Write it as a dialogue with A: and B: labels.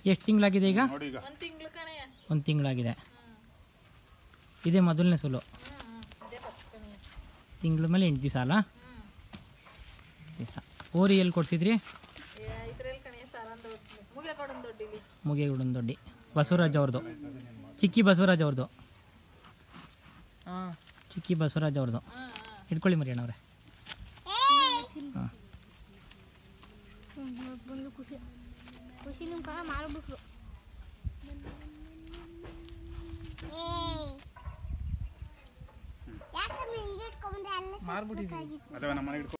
A: ಎಷ್ಟು ತಿಂಗಳಾಗಿದೆ ಈಗ
B: ನೋಡಿ ಈಗ
C: ಒಂದು ತಿಂಗಳು ಕಣಯ್ಯ
A: ಒಂದು ತಿಂಗಳಾಗಿದೆ ಇದೇ ಮೊದಲನೇ ಸೋಲು
C: ಹ್ಞೂ ಹ್ಞೂ ಇದೇ ಫಸ್ಟ್ ಕಣಯ್ಯ
A: ತಿಂಗಳ ಮೇಲೆ ಎಂಟು ದಿವಸ ಅಲ್ಲ
C: ಹ್ಞೂ
A: ದಿವಸ ಓರಿ ಎಲ್ಲಿ ಕೊಡ್ಸಿದ್ರಿ
C: ಇದ್ರಲ್ಲಿ ಕಣಯ್ಯ ಸಾರಂತ ಹೋಗ್ತೀನಿ ಮುಗಿಯ ಕೊಡೊಂದು ದೊಡ್ಡಿಲಿ
A: ಮುಗೇಗುಡನ್ ದೊಡ್ಡಿ ಬಸವರಾಜ್ ಅವ್ರದ್ದು ಚಿಕ್ಕಿ ಬಸವರಾಜ್ ಅವ್ರದ್ದು
C: ಹಾಂ
A: ಚಿಕ್ಕಿ ಬಸವರಾಜ್ ಅವ್ರದ್ದು
C: ಹಾಂ ಹಾಂ
A: ಇಟ್ಕೊಳ್ಳಿ ಮರಿಯಣ್ಣ ಅವರೇ ಹಾಂ
D: ಬಂದು ಖುಷಿ ಖುಷಿ ನಿಮ್ಮ ಕೈ ಮಾಡಿಬಿಟ್ರು
B: ಅದೇ ನಮ್ಮ ಮನೆಗೆ